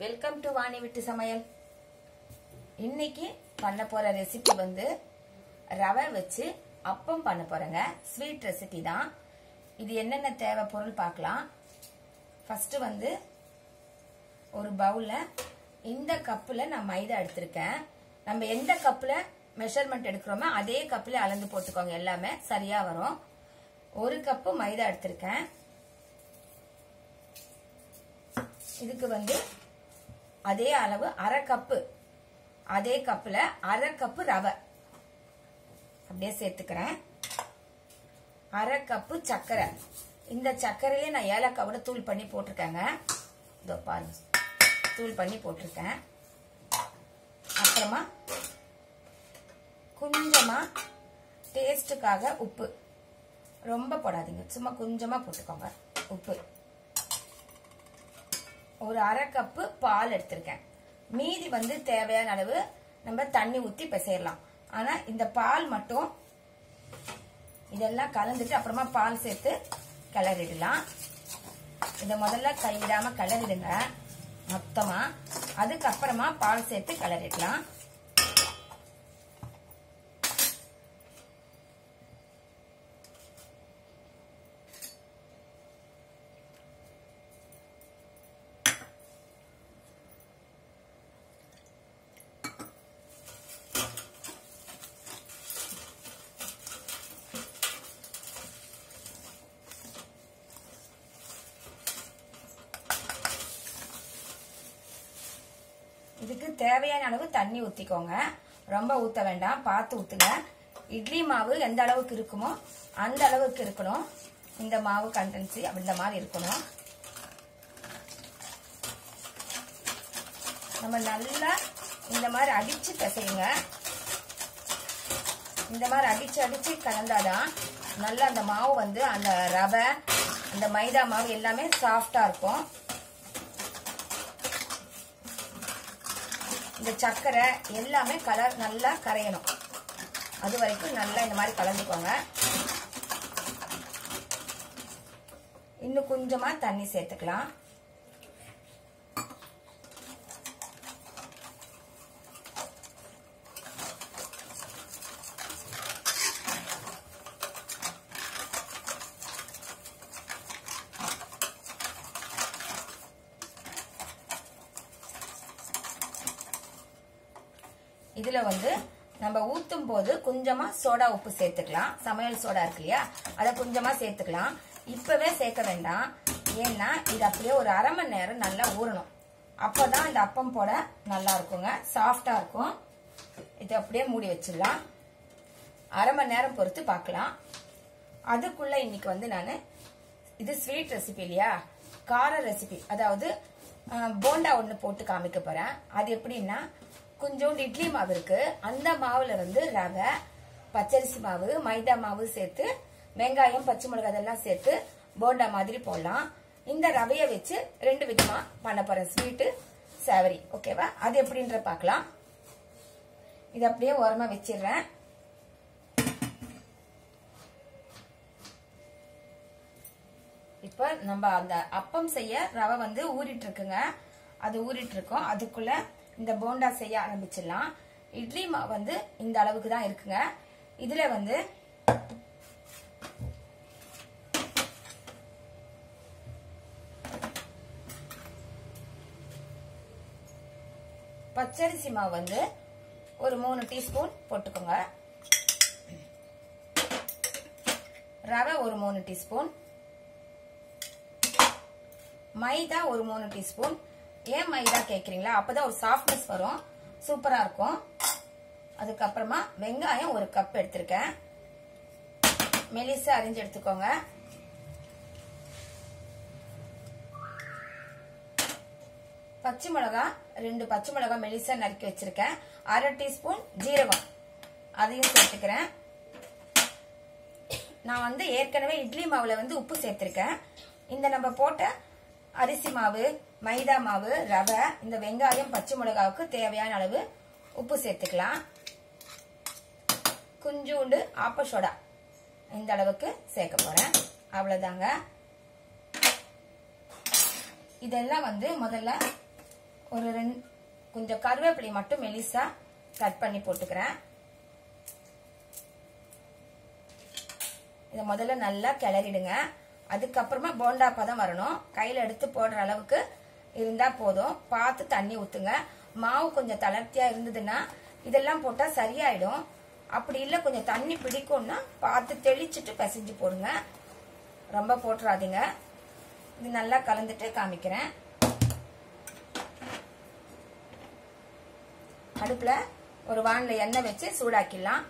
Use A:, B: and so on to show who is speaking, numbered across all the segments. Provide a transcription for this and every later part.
A: welcome to Vani விட்டு சமையல் இன்னைக்கு பண்ண போற ரெசிபி வந்து ரவை வச்சு அப்பம் பண்ண போறேங்க ஸ்வீட் ரெசிபி தான் இது என்னென்ன தேவை பொருள் பார்க்கலாம் ஃபர்ஸ்ட் வந்து ஒரு பவுல்ல இந்த கப்புல நான் மைதா எடுத்திருக்கேன் நம்ம எந்த கப்புல மெஷர்மெண்ட் எடுக்கிறோமோ அதே கப்புல அளந்து போட்டுக்கோங்க எல்லாமே சரியா வரும் ஒரு கப்பு மைதா எடுத்திருக்கேன் இதுக்கு வந்து அதே அளவு அரை கப்பு அதே கப்புல அரை கப்பு ரவை அப்படியே சேர்த்துக்கிறேன் அரை கப்பு சர்க்கரை இந்த சர்க்கரையிலே நான் ஏலக்காவோட தூள் பண்ணி போட்டிருக்கேங்க இதோ பாருங்க தூள் பண்ணி போட்டிருக்கேன் அப்புறமா கொஞ்சமா டேஸ்ட்டுக்காக உப்பு ரொம்ப போடாதீங்க சும்மா கொஞ்சமா போட்டுக்கோங்க உப்பு ஒரு அரை கப்பு பால் எடுத்திருக்கேன் மீதி வந்து தேவையான அளவு நம்ம தண்ணி ஊற்றி பிசையலாம் ஆனா இந்த பால் மட்டும் இதெல்லாம் கலந்துட்டு அப்புறமா பால் சேர்த்து கிளறிடலாம் இதை முதல்ல கைவிடாம கிளறிடுங்க மொத்தமா அதுக்கப்புறமா பால் சேர்த்து கிளறிடலாம் இதுக்கு தேவையான அளவு தண்ணி ஊற்றிக்கோங்க ரொம்ப ஊற்ற வேண்டாம் பார்த்து ஊற்றுங்க இட்லி மாவு எந்த அளவுக்கு இருக்குமோ அந்த அளவுக்கு இருக்கணும் இந்த மாவு கண்டென்சி இந்த மாதிரி இருக்கணும் நம்ம நல்லா இந்த மாதிரி அடிச்சு பிசையுங்க இந்த மாதிரி அடிச்சு அடிச்சு கலந்தாதான் நல்லா அந்த மாவு வந்து அந்த ரவை அந்த மைதா மாவு எல்லாமே சாஃப்டா இருக்கும் இந்த சர்க்கரை எல்லாமே கலர் நல்லா கரையணும் அது வரைக்கும் நல்லா இந்த மாதிரி கலந்துக்கோங்க இன்னும் கொஞ்சமா தண்ணி சேர்த்துக்கலாம் இதுல வந்து நம்ம ஊத்தும் போது கொஞ்சமா சோடா உப்பு சேர்த்துக்கலாம் சமையல் சோடா இருக்கு இல்லையா அதை கொஞ்சமா சேர்த்துக்கலாம் இப்பவே சேர்க்க வேண்டாம் ஏன்னா இது அப்படியே ஒரு அரை மணி நேரம் நல்லா ஊறணும் அப்போதான் இந்த அப்பம் போட நல்லா இருக்குங்க சாஃப்டா இருக்கும் இதை அப்படியே மூடி வச்சிடலாம் அரை மணி நேரம் பொறுத்து பார்க்கலாம் அதுக்குள்ள இன்னைக்கு வந்து நான் இது ஸ்வீட் ரெசிபி இல்லையா கார ரெசிபி அதாவது போண்டா ஒன்று போட்டு காமிக்க போறேன் அது எப்படின்னா கொஞ்சோண்டு இட்லி மாவு இருக்கு அந்த மாவுல இருந்து ரவை பச்சரிசி மாவு மைதா மாவு சேர்த்து வெங்காயம் பச்சை மிளகாய் அதெல்லாம் சேர்த்து போண்டா மாதிரி போடலாம் இந்த ரவையை வச்சு ரெண்டு விதமா பண்ண போறேன் ஸ்வீட்டு சேவரி ஓகேவா அது எப்படின்ற பார்க்கலாம் இது அப்படியே ஓரமா வச்சிடுறேன் இப்ப நம்ம அந்த அப்பம் செய்ய ரவை வந்து ஊறிட்டு இருக்குங்க அது ஊறிட்டு இருக்கோம் அதுக்குள்ள இந்த போண்டா செய்ய ஆரம்பிச்சிடலாம் இட்லி மாவு வந்து இந்த அளவுக்கு தான் இருக்குங்க இதுல வந்து பச்சரிசி மாவு வந்து ஒரு மூணு டீஸ்பூன் போட்டுக்கோங்க ரவை ஒரு மூணு டீஸ்பூன் மைதா ஒரு மூணு டீஸ்பூன் ஏன் மைதா கேட்குறீங்களா அப்பதான் ஒரு சாஃப்ட்னஸ் வரும் சூப்பரா இருக்கும் அதுக்கப்புறமா வெங்காயம் ஒரு கப் எடுத்திருக்கேன் மெலிசா அரிஞ்சு எடுத்துக்கோங்க பச்சை மிளகா ரெண்டு பச்சை மிளகா மெலிசா நறுக்கி வச்சிருக்கேன் அரை டீஸ்பூன் ஜீரகம் அதையும் சேர்த்துக்கிறேன் நான் வந்து ஏற்கனவே இட்லி மாவுல வந்து உப்பு சேர்த்திருக்கேன் இந்த நம்ம போட்ட அரிசி மாவு மைதா மாவு ரவை இந்த வெங்காயம் பச்சை மிளகாவுக்கு தேவையான அளவு உப்பு சேர்த்துக்கலாம் கொஞ்சோண்டு ஆப்ப சோடா இந்த அளவுக்கு சேர்க்க போறேன் அவ்வளவுதாங்க இதெல்லாம் வந்து முதல்ல ஒரு ரெண்டு கொஞ்சம் கருவேப்பிலை மட்டும் மெலிசா கட் பண்ணி போட்டுக்கிறேன் இதை முதல்ல நல்லா கிளறிடுங்க அதுக்கப்புறமா போண்டா பதம் வரணும் கையில் எடுத்து போடுற அளவுக்கு இருந்தா போதும் பார்த்து தண்ணி ஊத்துங்க மாவு கொஞ்சம் தளர்த்தியா இருந்ததுன்னா இதெல்லாம் போட்டா சரியாயிடும் அப்படி இல்லை கொஞ்சம் தண்ணி பிடிக்கும்னா பார்த்து தெளிச்சிட்டு பிசைஞ்சு போடுங்க ரொம்ப போட்டுறாதீங்க இது நல்லா கலந்துட்டு காமிக்கிறேன் அடுப்புல ஒரு வானில எண்ணெய் வச்சு சூடாக்கிடலாம்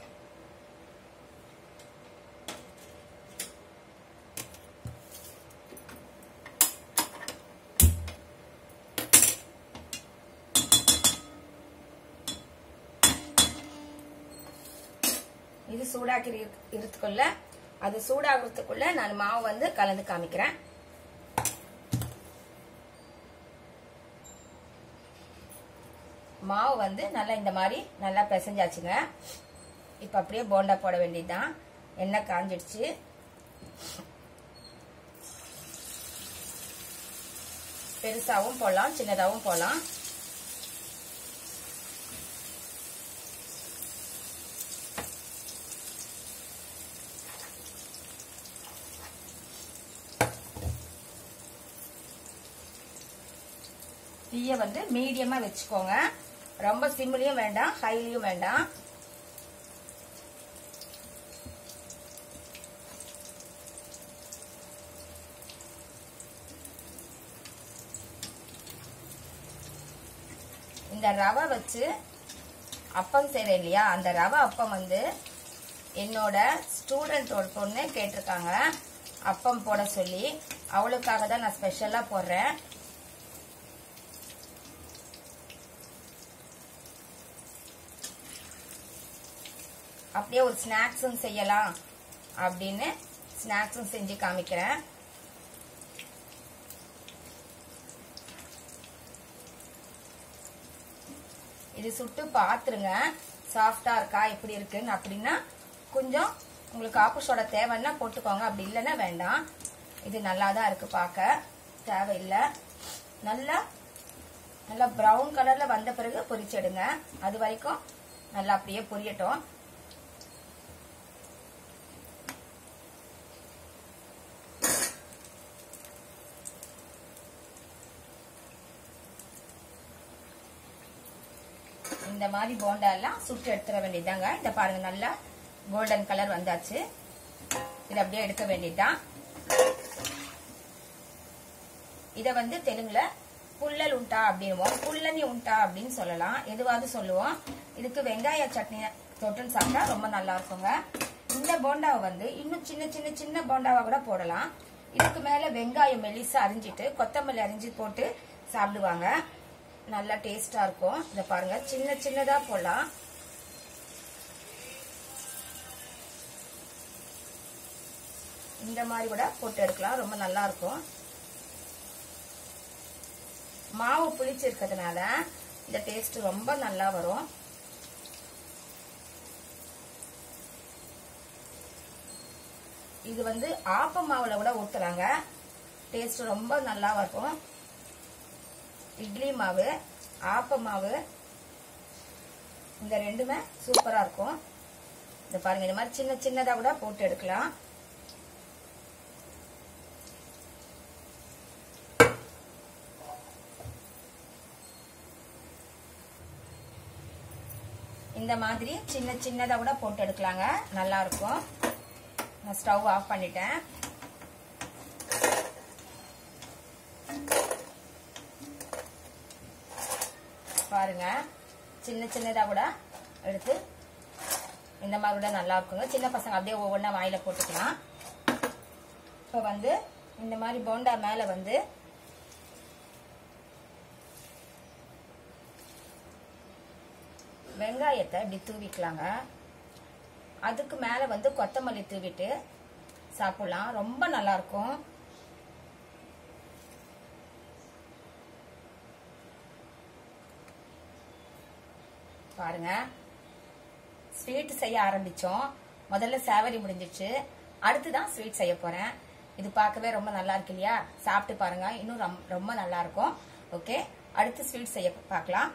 A: இது சூடாக்கி இருத்துக்குள்ள அது சூடாகிறதுக்குள்ள நான் மாவு வந்து கலந்து காமிக்கிறேன் மாவு வந்து நல்லா இந்த மாதிரி நல்லா பிசைஞ்சாச்சுங்க இப்போ அப்படியே போண்டா போட வேண்டியதுதான் எண்ணெய் காஞ்சிடுச்சு பெருசாவும் போடலாம் சின்னதாகவும் போடலாம் தீய வந்து மீடியமா வச்சுக்கோங்க ரொம்ப சிம்லயும் வேண்டாம் ஹைலியும் வேண்டாம் இந்த ரவை வச்சு அப்பம் செய்றேன் இல்லையா அந்த ரவை அப்பம் வந்து என்னோட ஸ்டூடெண்ட் ஒரு பொண்ணு கேட்டிருக்காங்க அப்பம் போட சொல்லி அவளுக்காக தான் நான் ஸ்பெஷலா போடுறேன் அப்படியே ஒரு ஸ்நாக்ஸும் செய்யலாம் அப்படின்னு ஸ்நாக்ஸும் செஞ்சு காமிக்கிறேன் இது சுட்டு பாத்துருங்க சாஃப்டா இருக்கா எப்படி இருக்குன்னு அப்படின்னா கொஞ்சம் உங்களுக்கு ஆப்பு சோடா தேவைன்னா போட்டுக்கோங்க அப்படி இல்லைன்னா வேண்டாம் இது நல்லா தான் இருக்கு பார்க்க தேவையில்லை நல்லா நல்லா ப்ரௌன் கலர்ல வந்த பிறகு பொரிச்சிடுங்க அது வரைக்கும் நல்லா அப்படியே பொரியட்டும் இந்த மாதிரி போண்டா எல்லாம் சுட்டு எடுத்துட வேண்டியதாங்க இந்த பாருங்க நல்லா கோல்டன் கலர் வந்தாச்சு இதை அப்படியே எடுக்க வேண்டியதுதான் இத வந்து தெலுங்குல புல்லல் உண்டா அப்படின்வோம் புல்லனி உண்டா அப்படின்னு சொல்லலாம் எதுவாவது சொல்லுவோம் இதுக்கு வெங்காய சட்னி தொட்டுன்னு சாப்பிட்டா ரொம்ப நல்லா இருக்குங்க இந்த போண்டாவை வந்து இன்னும் சின்ன சின்ன சின்ன போண்டாவா கூட போடலாம் இதுக்கு மேல வெங்காயம் மெலிசா அரிஞ்சிட்டு கொத்தமல்லி அரிஞ்சு போட்டு சாப்பிடுவாங்க நல்லா டேஸ்டா இருக்கும் இத பாருங்க சின்ன சின்னதா போடலாம் இந்த மாதிரி கூட போட்டு எடுக்கலாம் ரொம்ப நல்லா இருக்கும் மாவு புளிச்சிருக்கிறதுனால இந்த டேஸ்ட் ரொம்ப நல்லா வரும் இது வந்து ஆப்ப மாவுல கூட ஊத்துறாங்க டேஸ்ட் ரொம்ப நல்லா இருக்கும் இட்லி மாவு ஆப்ப மாவு இந்த ரெண்டுமே சூப்பரா இருக்கும் இந்த பாருங்க இந்த மாதிரி சின்ன சின்னதா கூட போட்டு எடுக்கலாம் இந்த மாதிரி சின்ன சின்னதா கூட போட்டு எடுக்கலாங்க நல்லா இருக்கும் நான் ஸ்டவ் ஆஃப் பண்ணிட்டேன் பாருங்க சின்ன சின்னதா கூட எடுத்து இந்த மாதிரி கூட நல்லா இருக்குங்க சின்ன பசங்க அப்படியே ஒவ்வொன்றா வாயில போட்டுக்கலாம் இப்போ வந்து இந்த மாதிரி போண்டா மேல வந்து வெங்காயத்தை இப்படி தூவிக்கலாங்க அதுக்கு மேல வந்து கொத்தமல்லி தூவிட்டு சாப்பிடலாம் ரொம்ப நல்லா இருக்கும் பாருங்க ஸ்வீட் செய்ய ஆரம்பிச்சோம் முதல்ல சேவரி முடிஞ்சிச்சு அடுத்துதான் ஸ்வீட் செய்ய போறேன் இது பார்க்கவே ரொம்ப நல்லா இருக்கு இல்லையா சாப்பிட்டு பாருங்க இன்னும் ரொம்ப- ரொம்ப நல்லா இருக்கும் ஓகே அடுத்து ஸ்வீட் செய்ய பார்க்கலாம்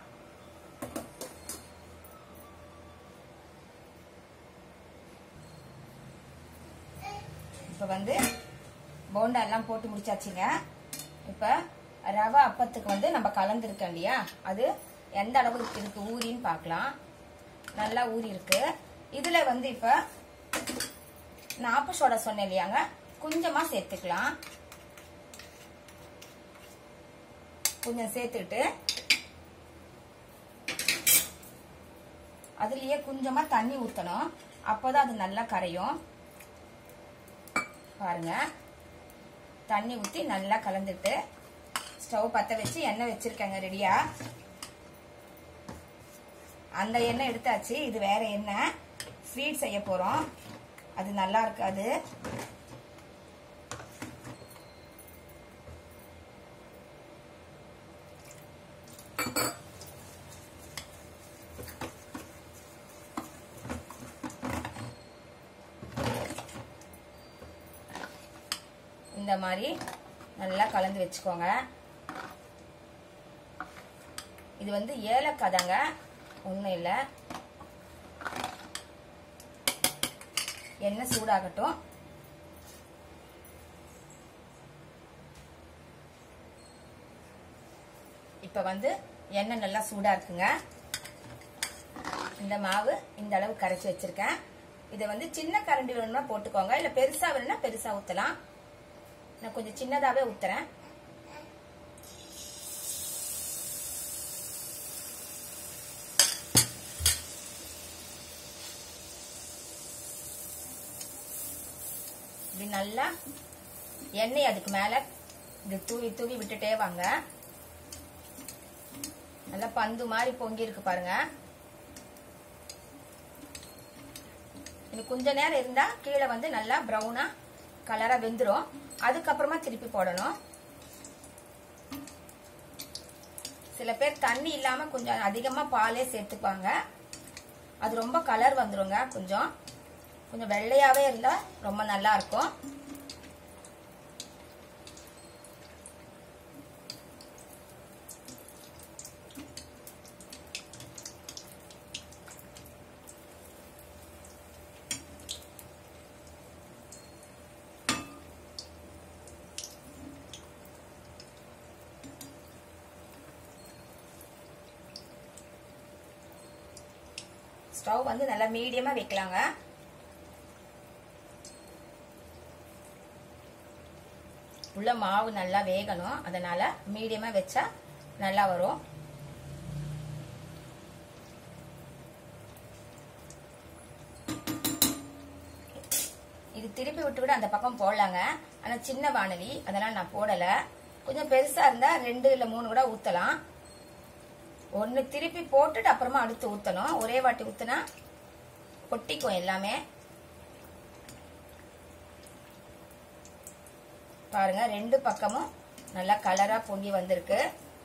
A: இப்போ வந்து போண்டா எல்லாம் போட்டு முடிச்சாச்சுங்க இப்போ ரவை அப்பத்துக்கு வந்து நம்ம கலந்துருக்கோம் இல்லையா அது எந்த அளவுக்கு இருக்கு ஊறின்னு பார்க்கலாம் நல்லா ஊறி இருக்கு இதுல வந்து இப்ப நாப்பு சோடா சொன்னேன் இல்லையாங்க கொஞ்சமா சேர்த்துக்கலாம் கொஞ்சம் சேர்த்துட்டு அதுலயே கொஞ்சமா தண்ணி ஊத்தணும் அப்போதான் அது நல்லா கரையும் பாருங்க தண்ணி ஊத்தி நல்லா கலந்துட்டு ஸ்டவ் பத்த வச்சு எண்ணெய் வச்சிருக்கேங்க ரெடியா அந்த எண்ணெய் எடுத்தாச்சு இது வேற எண்ணெய் ஸ்வீட் செய்ய போறோம் அது நல்லா இருக்காது இந்த மாதிரி நல்லா கலந்து வச்சுக்கோங்க இது வந்து ஏலக்காய் தாங்க ஒன்றும் இல்லை எண்ணெய் சூடாகட்டும் இப்போ வந்து எண்ணெய் நல்லா சூடாக இருக்குங்க இந்த மாவு இந்த அளவு கரைச்சி வச்சிருக்கேன் இதை வந்து சின்ன கரண்டி வேணும்னா போட்டுக்கோங்க இல்லை பெருசா வேணும்னா பெருசா ஊற்றலாம் நான் கொஞ்சம் சின்னதாகவே ஊத்துறேன் இப்படி நல்லா எண்ணெய் அதுக்கு மேல இப்படி தூவி தூவி விட்டுட்டே வாங்க நல்லா பந்து மாதிரி பொங்கி இருக்கு பாருங்க இன்னும் கொஞ்ச நேரம் இருந்தா கீழே வந்து நல்லா ப்ரௌனா கலரா வெந்துரும் அதுக்கப்புறமா திருப்பி போடணும் சில பேர் தண்ணி இல்லாம கொஞ்சம் அதிகமா பாலே சேர்த்துப்பாங்க அது ரொம்ப கலர் வந்துருங்க கொஞ்சம் கொஞ்சம் வெள்ளையாவே இருந்தா ரொம்ப நல்லா இருக்கும் ஸ்டவ் வந்து நல்லா மீடியமா வைக்கலாங்க உள்ள மாவு நல்லா வேகணும் அதனால மீடியமா வச்சா நல்லா வரும் இது திருப்பி விட்டு விட அந்த பக்கம் போடலாங்க ஆனா சின்ன வானலி அதனால நான் போடல கொஞ்சம் பெருசா இருந்தா ரெண்டு இல்ல மூணு கூட ஊத்தலாம் ஒன்னு திருப்பி போட்டுட்டு அப்புறமா அடுத்து ஊத்தணும் ஒரே வாட்டி ஊத்துனா கொட்டிக்கும் எல்லாமே பாருங்க ரெண்டு பக்கமும் நல்லா கலரா பொங்கி வந்திருக்கு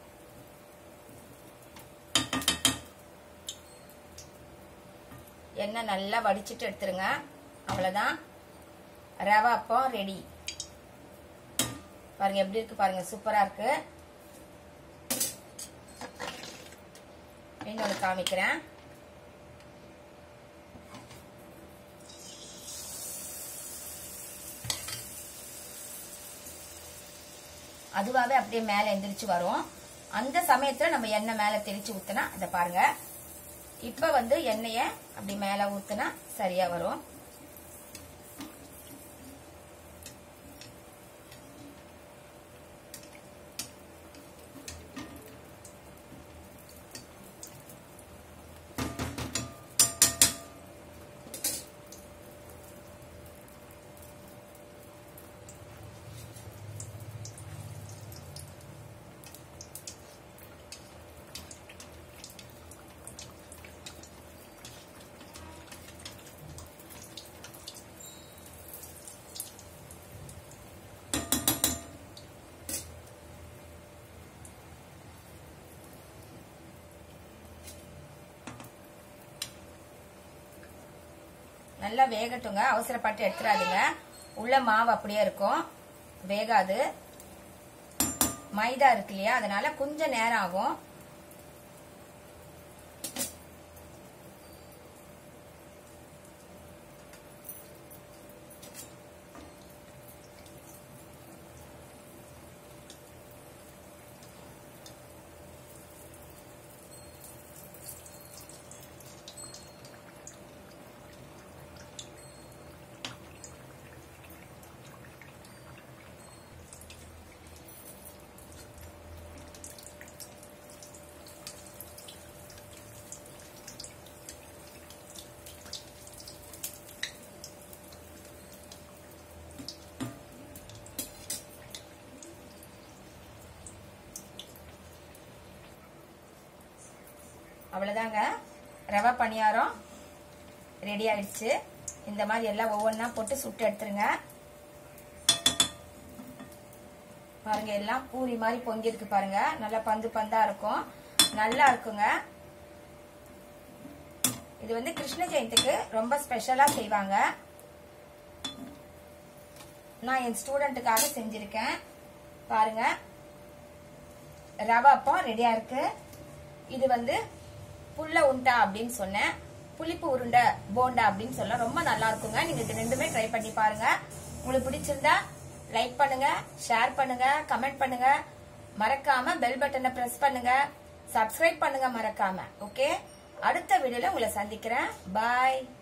A: எண்ணெய் நல்லா வடிச்சிட்டு எடுத்துருங்க அவ்வளவுதான் ரவா அப்பம் ரெடி பாருங்க எப்படி இருக்கு பாருங்க சூப்பரா இருக்கு இன்னொன்று காமிக்கிறேன் அதுவாகவே அப்படியே மேலே எந்திரிச்சு வரும் அந்த சமயத்துல நம்ம எண்ணெய் மேலே தெளிச்சு ஊத்துனா இதை பாருங்க இப்ப வந்து எண்ணெய அப்படி மேலே ஊத்துனா சரியா வரும் நல்லா வேகட்டுங்க அவசரப்பட்டு எடுத்துடாதீங்க உள்ள மாவு அப்படியே இருக்கும் வேகாது மைதா இருக்கு இல்லையா அதனால கொஞ்சம் நேரம் ஆகும் அவ்வளவுதாங்க ரவை பணியாரம் ரெடி ஆயிடுச்சு இந்த மாதிரி எல்லாம் ஒவ்வொன்றா போட்டு சுட்டு எடுத்துருங்க பாருங்க எல்லாம் பூரி மாதிரி பொங்கிருக்கு பாருங்க நல்லா பந்து பந்தா இருக்கும் நல்லா இருக்குங்க இது வந்து கிருஷ்ண ஜெயந்திக்கு ரொம்ப ஸ்பெஷலா செய்வாங்க நான் என் ஸ்டூடெண்ட்டுக்காக செஞ்சிருக்கேன் பாருங்க ரவை அப்பம் ரெடியா இருக்கு இது வந்து புல்ல உண்டா அப்படின்னு சொன்னேன் புளிப்பு உருண்டை போண்டா அப்படின்னு சொல்ல ரொம்ப நல்லா இருக்குங்க நீங்க இது ரெண்டுமே ட்ரை பண்ணி பாருங்க உங்களுக்கு பிடிச்சிருந்தா லைக் பண்ணுங்க ஷேர் பண்ணுங்க கமெண்ட் பண்ணுங்க மறக்காம பெல் பட்டனை பிரஸ் பண்ணுங்க சப்ஸ்கிரைப் பண்ணுங்க மறக்காம ஓகே அடுத்த வீடியோல உங்களை சந்திக்கிறேன் பாய்